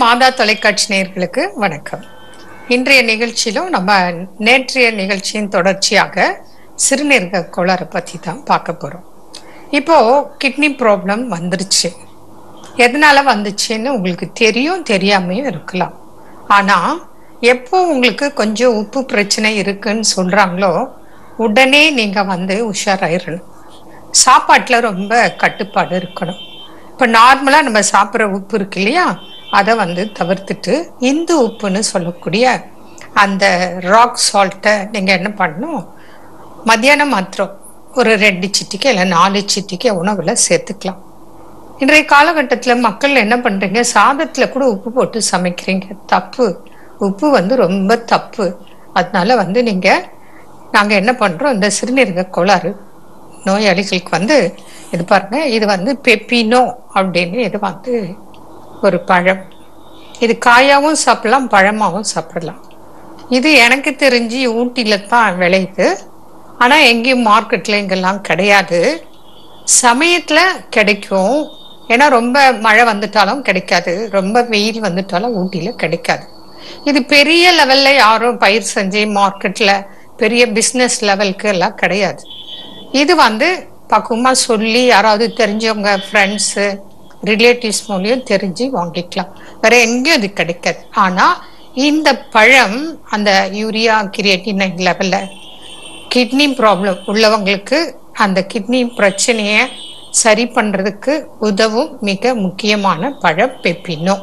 மாதா தொலைக்காட்சி நேயர்களுக்கு வணக்கம் இன்றைய நிகழ்ச்சியிலும் நம்ம நேற்றைய நிகழ்ச்சியின் தொடர்ச்சியாக சிறுநீரக கோளாறு பற்றி தான் பார்க்க போகிறோம் இப்போ கிட்னி ப்ராப்ளம் வந்துருச்சு எதனால வந்துச்சுன்னு உங்களுக்கு தெரியும் தெரியாமையும் இருக்கலாம் ஆனால் எப்போ உங்களுக்கு கொஞ்சம் உப்பு பிரச்சனை இருக்குன்னு சொல்கிறாங்களோ உடனே நீங்கள் வந்து உஷாராயிடணும் சாப்பாட்டில் ரொம்ப கட்டுப்பாடு இருக்கணும் இப்போ நார்மலாக நம்ம சாப்பிட்ற உப்பு இருக்கு இல்லையா அதை வந்து தவிர்த்துட்டு இந்து உப்புன்னு சொல்லக்கூடிய அந்த ராக் சால்ட்டை நீங்கள் என்ன பண்ணணும் மத்தியானம் மாத்திரம் ஒரு ரெண்டு சிட்டிக்கு இல்லை நாலு சிட்டிக்கு உணவில் சேர்த்துக்கலாம் இன்றைய காலகட்டத்தில் மக்கள் என்ன பண்ணுறீங்க சாதத்தில் கூட உப்பு போட்டு சமைக்கிறீங்க தப்பு உப்பு வந்து ரொம்ப தப்பு அதனால வந்து நீங்கள் நாங்கள் என்ன பண்ணுறோம் இந்த சிறுநீரக கோளாறு நோயாளிகளுக்கு வந்து இது பாருங்க இது வந்து பெப்பினோ அப்படின்னு இது வந்து ஒரு பழம் இது காயாவும் சாப்பிடலாம் பழமாவும் சாப்பிடலாம் இது எனக்கு தெரிஞ்சு ஊட்டியில் தான் விளையுது ஆனால் எங்கேயும் மார்க்கெட்டில் இங்கெல்லாம் கிடையாது சமயத்தில் கிடைக்கும் ஏன்னா ரொம்ப மழை வந்துட்டாலும் கிடைக்காது ரொம்ப வெயில் வந்துட்டாலும் ஊட்டியில் கிடைக்காது இது பெரிய லெவலில் யாரும் பயிர் செஞ்சு மார்க்கெட்டில் பெரிய பிஸ்னஸ் லெவலுக்கு எல்லாம் கிடையாது இது வந்து பக்குவமாக சொல்லி யாராவது தெரிஞ்சவங்க ஃப்ரெண்ட்ஸு ரிலேட்டிவ்ஸ் மூலியம் தெரிஞ்சு வாங்கிக்கலாம் வேற எங்கேயும் இது கிடைக்காது ஆனால் இந்த பழம் அந்த யூரியா கிரியேட்டின் லெவலில் கிட்னி ப்ராப்ளம் உள்ளவங்களுக்கு அந்த கிட்னி பிரச்சனையை சரி பண்ணுறதுக்கு உதவும் மிக முக்கியமான பழம் பெப்பினோ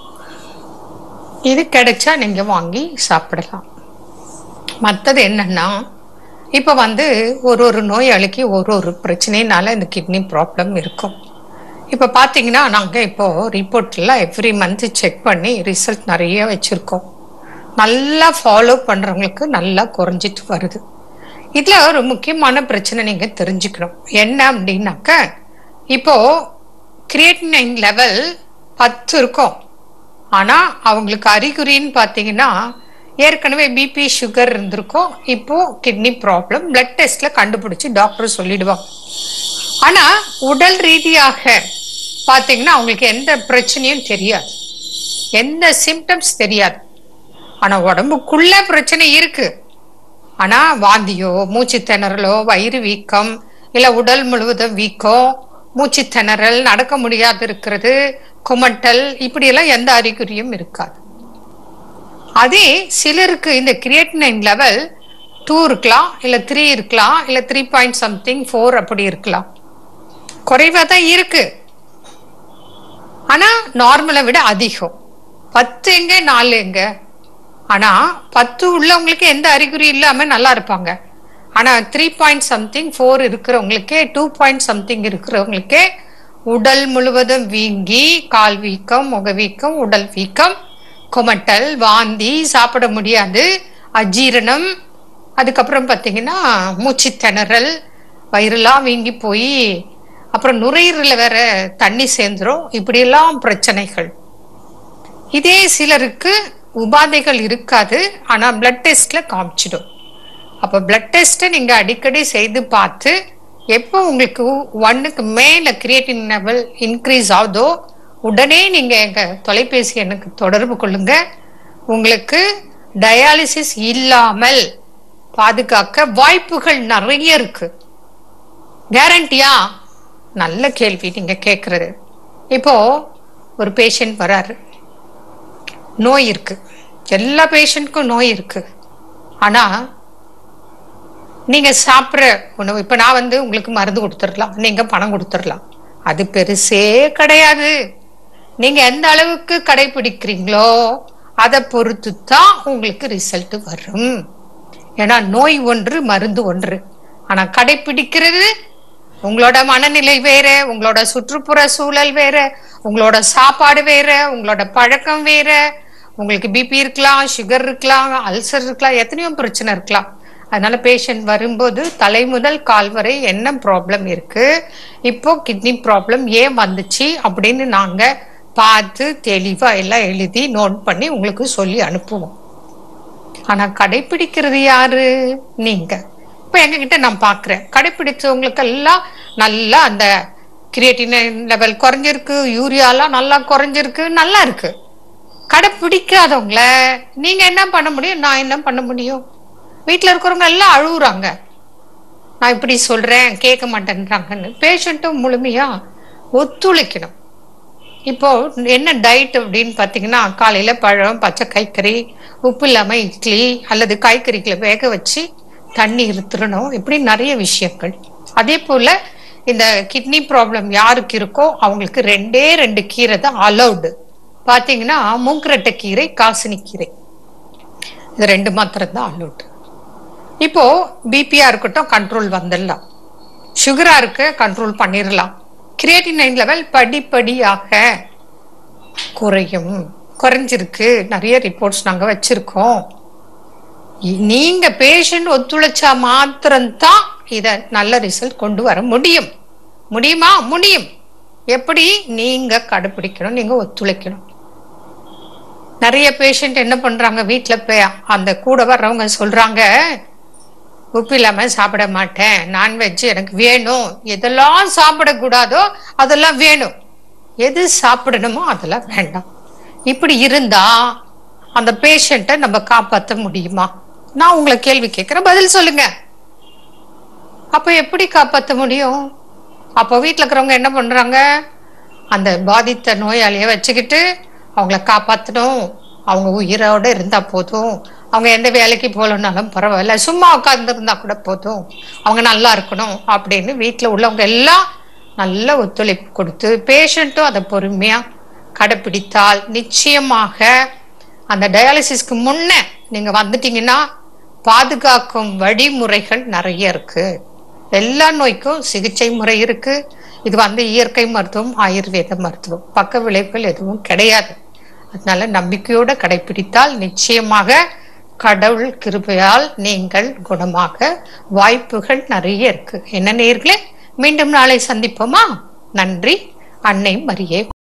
இது கிடைச்சா நீங்கள் வாங்கி சாப்பிடலாம் மற்றது என்னன்னா இப்போ வந்து ஒரு ஒரு நோயாளிக்கு ஒரு ஒரு பிரச்சனைனால இந்த கிட்னி ப்ராப்ளம் இருக்கும் இப்போ பார்த்தீங்கன்னா நாங்கள் இப்போ ரிப்போர்ட்டில் எவ்ரி மந்த் செக் பண்ணி ரிசல்ட் நிறைய வச்சுருக்கோம் நல்லா ஃபாலோ பண்ணுறவங்களுக்கு நல்லா குறைஞ்சிட்டு வருது இதில் ஒரு முக்கியமான பிரச்சனை நீங்கள் தெரிஞ்சுக்கணும் என்ன அப்படின்னாக்க இப்போ கிரியேட்டினைன் லெவல் பத்து இருக்கும் ஆனால் அவங்களுக்கு அறிகுறின்னு பார்த்தீங்கன்னா ஏற்கனவே பிபி சுகர் இருந்திருக்கும் இப்போ கிட்னி ப்ராப்ளம் பிளட் டெஸ்ட்ல கண்டுபிடிச்சு டாக்டர் சொல்லிடுவாங்க ஆனா உடல் ரீதியாக பார்த்தீங்கன்னா அவங்களுக்கு எந்த பிரச்சனையும் தெரியாது எந்த சிம்டம்ஸ் தெரியாது ஆனா உடம்புக்குள்ள பிரச்சனை இருக்கு ஆனா வாந்தியோ மூச்சு திணறலோ வயிறு வீக்கம் இல்ல உடல் முழுவதும் வீக்கம் மூச்சு திணறல் நடக்க முடியாது இருக்கிறது குமட்டல் இப்படியெல்லாம் எந்த அறிகுறியும் இருக்காது அதே சிலருக்கு இந்த கிரியேட்டினைன் லெவல் டூ இருக்கலாம் இல்லை த்ரீ இருக்கலாம் இல்லை த்ரீ பாயிண்ட் சம்திங் ஃபோர் அப்படி இருக்கலாம் குறைவாக தான் இருக்கு ஆனால் நார்மலை விட அதிகம் பத்து எங்க நாலு எங்க ஆனால் பத்து உள்ளவங்களுக்கு எந்த அறிகுறி இல்லாமல் நல்லா இருப்பாங்க ஆனால் த்ரீ பாயிண்ட் சம்திங் ஃபோர் இருக்கிறவங்களுக்கே டூ பாயிண்ட் சம்திங் இருக்கிறவங்களுக்கே உடல் முழுவதும் வீங்கி கால் வீக்கம் முக வீக்கம் உடல் வீக்கம் குமட்டல் வாந்தி சாப்பிட முடியாது அஜீரணம் அதுக்கப்புறம் பார்த்தீங்கன்னா மூச்சு திணறல் வயிறுலாம் வீங்கி போய் அப்புறம் நுரையீரலில் வேற தண்ணி சேர்ந்துரும் இப்படியெல்லாம் பிரச்சனைகள் இதே சிலருக்கு உபாதைகள் இருக்காது ஆனால் பிளட் டெஸ்ட்ல காமிச்சிடும் அப்போ பிளட் டெஸ்ட்டை நீங்கள் அடிக்கடி செய்து பார்த்து எப்போ உங்களுக்கு ஒன்னுக்கு மேலே கிரியேட்டின் லெவல் இன்க்ரீஸ் ஆகுதோ உடனே நீங்கள் எங்கள் தொலைபேசி எனக்கு தொடர்பு கொள்ளுங்க உங்களுக்கு டயாலிசிஸ் இல்லாமல் பாதுகாக்க வாய்ப்புகள் நிறைய இருக்கு கேரண்டியா நல்ல கேள்வி நீங்க கேட்கறது இப்போ ஒரு பேஷண்ட் வராரு நோய் இருக்கு எல்லா பேஷண்ட்க்கும் நோய் இருக்கு ஆனா நீங்க சாப்பிட்ற உணவு இப்ப நான் வந்து உங்களுக்கு மருந்து கொடுத்துடலாம் நீங்க பணம் கொடுத்துடலாம் அது பெருசே கிடையாது நீங்க எந்த அளவுக்கு கடைபிடிக்கிறீங்களோ அதை பொறுத்து தான் உங்களுக்கு ரிசல்ட் வரும் ஏன்னா நோய் ஒன்று மருந்து ஒன்று ஆனா கடைபிடிக்கிறது உங்களோட மனநிலை வேற உங்களோட சுற்றுப்புற சூழல் வேற உங்களோட சாப்பாடு வேற உங்களோட பழக்கம் வேற உங்களுக்கு பிபி இருக்கலாம் சுகர் இருக்கலாம் அல்சர் இருக்கலாம் எத்தனையோ பிரச்சனை இருக்கலாம் அதனால பேஷண்ட் வரும்போது தலை முதல் கால் வரை என்ன ப்ராப்ளம் இருக்கு இப்போ கிட்னி ப்ராப்ளம் ஏன் வந்துச்சு அப்படின்னு நாங்க பார்த்து தெளிவா எல்லாம் எழுதி நோட் பண்ணி உங்களுக்கு சொல்லி அனுப்புவோம் ஆனா கடைபிடிக்கிறது யாரு நீங்க இப்ப எங்ககிட்ட நான் பாக்குறேன் கடைபிடிச்சவங்களுக்கு எல்லாம் நல்லா அந்த கிரியேட்டின் லெவல் குறைஞ்சிருக்கு யூரியாலாம் நல்லா குறைஞ்சிருக்கு நல்லா இருக்கு கடைப்பிடிக்காதவங்கள நீங்க என்ன பண்ண முடியும் நான் என்ன பண்ண முடியும் வீட்டில் இருக்கிறவங்க எல்லாம் அழுகுறாங்க நான் இப்படி சொல்றேன் கேட்க மாட்டேன்றாங்கன்னு பேஷண்ட்டும் முழுமையா ஒத்துழைக்கணும் இப்போ என்ன டயட் அப்படின்னு பார்த்தீங்கன்னா காலையில பழம் பச்சை காய்கறி உப்பு இல்லாம இட்லி அல்லது காய்கறிகளை வேக வச்சு தண்ணி இருத்துறணும் இப்படி நிறைய விஷயங்கள் அதே போல இந்த கிட்னி ப்ராப்ளம் யாருக்கு இருக்கோ அவங்களுக்கு ரெண்டே ரெண்டு கீரை தான் அலௌடு பார்த்தீங்கன்னா மூக்கரட்டை கீரை காசினி கீரை இது ரெண்டு மாத்திரம் தான் அலௌடு இப்போ பிபியா இருக்கட்டும் கண்ட்ரோல் வந்துடலாம் சுகரா இருக்கு கண்ட்ரோல் பண்ணிடலாம் கிரியேட்டினைன் லெவல் படிப்படியாக குறையும் குறைஞ்சிருக்கு நிறைய ரிப்போர்ட்ஸ் நாங்க வச்சிருக்கோம் இ- நீங்க பேஷண்ட் ஒத்துழைச்சா மாத்திரம்தான் இத நல்ல ரிசல்ட் கொண்டு வர முடியும் முடியுமா முடியும் எப்படி நீங்க கடைபிடிக்கணும் நீங்க ஒத்துழைக்கணும் நிறைய பேஷண்ட் என்ன பண்றாங்க வீட்ல போய் அந்த கூட வர்றவங்க சொல்றாங்க உப்பு இல்லாம சாப்பிட மாட்டேன் நான்வெஜ் எனக்கு வேணும் எதெல்லாம் சாப்பிடக்கூடாதோ அதெல்லாம் வேணும் எது சாப்பிடணுமோ அதெல்லாம் வேண்டாம் இப்படி இருந்தா அந்த பேஷண்ட்டை நம்ம காப்பாற்ற முடியுமா நான் உங்களை கேள்வி கேட்கிறேன் பதில் சொல்லுங்க அப்ப எப்படி காப்பாற்ற முடியும் அப்போ வீட்டில் இருக்கிறவங்க என்ன பண்றாங்க அந்த பாதித்த நோயாளியை வச்சுக்கிட்டு அவங்கள காப்பாற்றணும் அவங்க உயிரோட இருந்தா போதும் அவங்க எந்த வேலைக்கு போகலனாலும் பரவாயில்ல சும்மா உட்காந்துருந்தா கூட போதும் அவங்க நல்லா இருக்கணும் அப்படின்னு வீட்டில் உள்ளவங்க எல்லாம் நல்ல ஒத்துழைப்பு கொடுத்து பேஷண்ட்டும் அதை பொறுமையா கடைப்பிடித்தால் நிச்சயமாக அந்த டயாலிசிஸ்க்கு முன்ன நீங்க வந்துட்டீங்கன்னா பாதுகாக்கும் வழிமுறைகள் நிறைய இருக்கு எல்லா நோய்க்கும் சிகிச்சை முறை இருக்கு இது வந்து இயற்கை மருத்துவம் ஆயுர்வேத மருத்துவம் பக்க விளைவுகள் எதுவும் கிடையாது அதனால நம்பிக்கையோட கடைபிடித்தால் நிச்சயமாக கடவுள் கிருபையால் நீங்கள் குணமாக வாய்ப்புகள் நிறைய இருக்கு என்ன நேர்களே மீண்டும் நாளை சந்திப்போமா நன்றி அன்னை மரியே